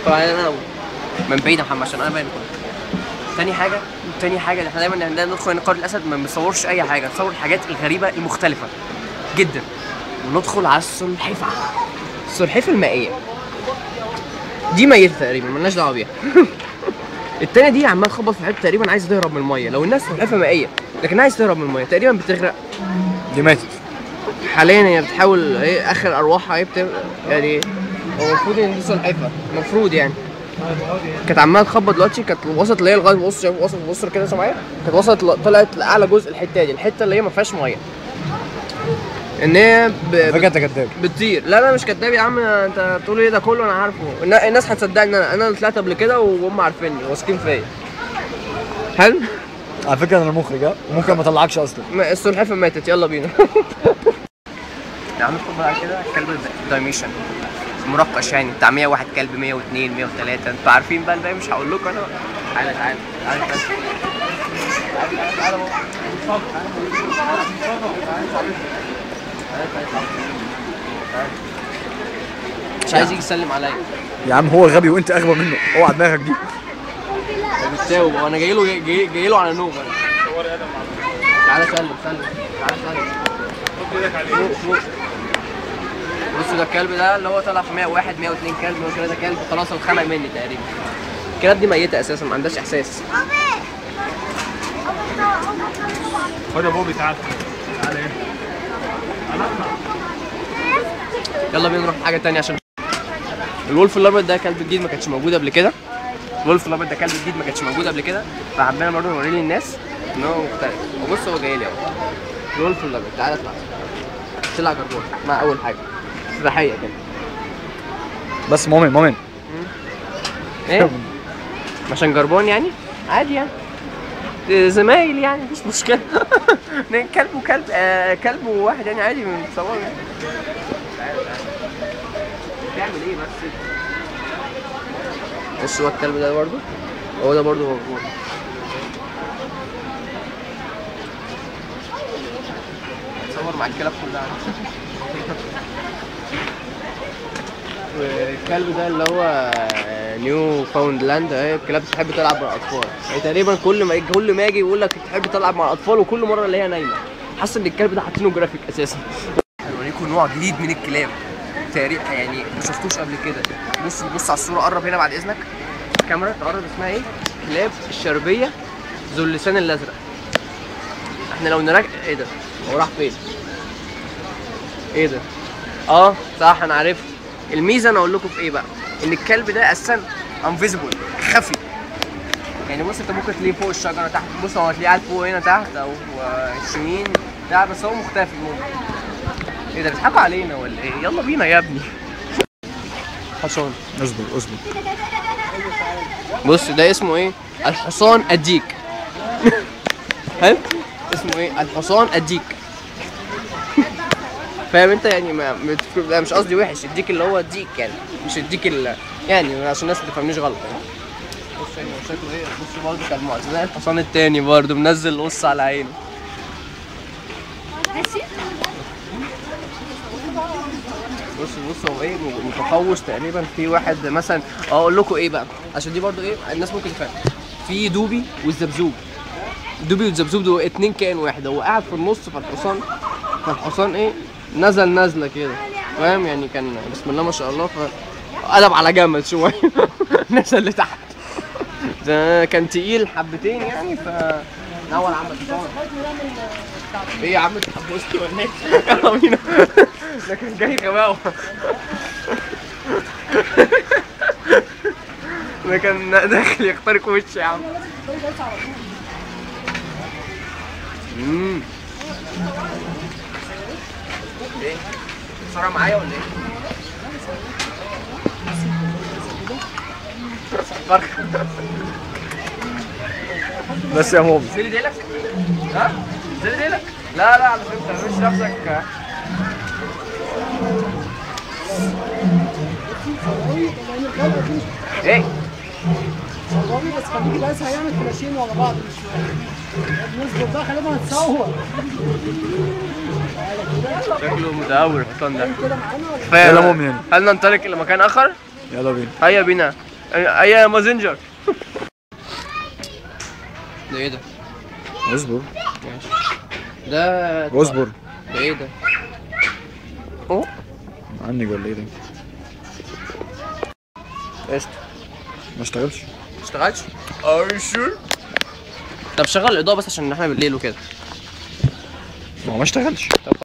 طبعا انا من بعيد يا محمد عشان انا باين كله تاني حاجه تاني حاجه احنا دايما عندنا ندخل نقار الاسد ما بنصورش اي حاجه نصور الحاجات الغريبه المختلفه جدا وندخل على السلحفه السلحفه المائيه دي ميته تقريبا مالناش دعوه بيها التانية دي عمال تخبط في حته تقريبا عايزه تهرب من الميه لو الناس سلحفه مائيه لكن عايز تهرب من الميه تقريبا بتغرق دي ماتت حاليا هي بتحاول ايه اخر ارواحها ايه بت... يعني هو المفروض ان دي سلحفه المفروض يعني كانت عماله تخبط دلوقتي كانت وصلت اللي هي لغايه بص شايف وصلت بص كده سامعايا كانت وصلت ل- طلعت لاعلى جزء الحته دي الحته اللي هي ما فيهاش ميه ان هي ب... فاكر بت... انت كداب بتطير لا لا مش كداب يا عم انت بتقول ايه ده كله انا عارفه النا- الناس هتصدقني ان انا انا اللي طلعت قبل كده وهم عارفيني واثقين فيا حلو على فكره انا مخرج ها وممكن ما اطلعكش اصلا ما- السلحفاه ماتت يلا بينا يا عم اتفضل على كده كلب دايميشن مرقش يعني بتاع 101 كلب 102 103 انتوا عارفين بقى الباقي مش هقول لكم انا بقى. تعالى تعالى تعالى تعالى تعالى تعالى تعالى بابا. مش عايز يجي يسلم عليا يا عم هو غبي وانت اغبى منه اوعى دماغك دي بتساوي وانا جاي له جاي, جاي له على نوم انا تعالى سلم سلم تعالى سلم فوق فوق بصوا ده الكلب ده اللي هو طلع في 101 102 كلب 103 كلب خلاص اتخنق مني تقريبا الكلاب دي ميته اساسا ما عندهاش احساس خد يا بوبي تعالى تعالى ايه يلا بينا نروح حاجه تانية عشان الولف الابيض ده كلب جديد ما كانش موجود قبل كده الولف الابيض ده كلب جديد ما كانش موجود قبل كده فحبينا برضه نوريه للناس ان هو مختلف وبص هو جاي لي اهو الولف الابيض تعالى اطلع طلع جربون مع اول حاجه افتتاحيه كده بس مؤمن مؤمن ايه عشان جربون يعني عادي يعني إيه، زمايل يعني مفيش مشكله اتنين كلب وكلب آه كلب وواحد يعني عادي بنتصور يعني تعالى تعالى بتعمل ايه بس بص هو الكلب ده برضه هو ده برضه موجود اتصور مع الكلاب كلها والكلب ده اللي هو نيو فاوند لاند اهي الكلاب بتحب تلعب مع الاطفال يعني تقريبا كل ما كل ما يجي يقول لك تحب تلعب مع الاطفال وكل مره اللي هي نايمه حاسس ان الكلب ده حاطينه جرافيك اساسا هوريكم نوع جديد من الكلاب تقريبا يعني ما شفتوش قبل كده بص بص على الصوره قرب هنا بعد اذنك الكاميرا تقرب اسمها ايه كلاب الشربيه ذو اللسان الازرق احنا لو نراجع ايه ده هو راح فين ايه ده اه صح انا عرفت الميزه انا اقول لكم في ايه بقى ان الكلب ده اساسا انفيزبل خفي يعني بص انت ممكن تلاقيه فوق الشجره تحت بص هو هتلاقيه قاعد فوق هنا تحت او آه، الشمين بتاع بس هو مختفي ممكن ايه ده بيضحكوا علينا ولا ايه يلا بينا يا ابني حصان اصبر اصبر بص ده اسمه ايه الحصان الديك حلو اسمه ايه الحصان الديك فاهم انت يعني ما مت- لا مش قصدي وحش الديك اللي هو الديك يعني مش الديك اللي يعني عشان الناس ما تفهمنيش غلط يعني بص يعني هو شكله ايه بص برضه كان معتزل الحصان التاني برضه منزل قص على عينه بص بص هو ايه متقوس تقريبا في واحد مثلا اه اقول لكم ايه بقى عشان دي برضو ايه الناس ممكن تفهم في دوبي والذبذوب دوبي والذبذوب دول اتنين كائن واحد هو قاعد في النص فالحصان فالحصان ايه نزل نزله كده فاهم يعني كان بسم الله ما شاء الله فقلب على جمل شويه نزل لتحت ده كان تقيل حبتين يعني ف اول عمل حصان ايه يا عم انت حبوستي ولا ايه؟ يلا بينا ده كان جاي غباوة ده كان داخل يخترق وشي يا عم امم ايه؟ بسرعة معايا ولا ايه؟ فرخة بس يا مؤمن زي ديلك؟ ها؟ زي ديلك؟ لا لا على فكرة مش نفسك ايه؟ والله بس خليك بس هيعمل فلاشين ورا بعض مش نصبر بقى خلينا نتصور شكله متهور الحصان ده كده معانا ولا كفايه يلا مؤمن. هل ننطلق الى مكان اخر؟ يلا بينا هيا بنا اي يا مازنجر ده ايه ده؟ اصبر ماشي ده اصبر ده ايه ده؟ اوه عنك ولا ايه ده؟ قشطة ما اشتغلش ما اشتغلش؟ ار شور طب شغل الاضاءة بس عشان احنا بالليل وكده ما هو ما اشتغلش طب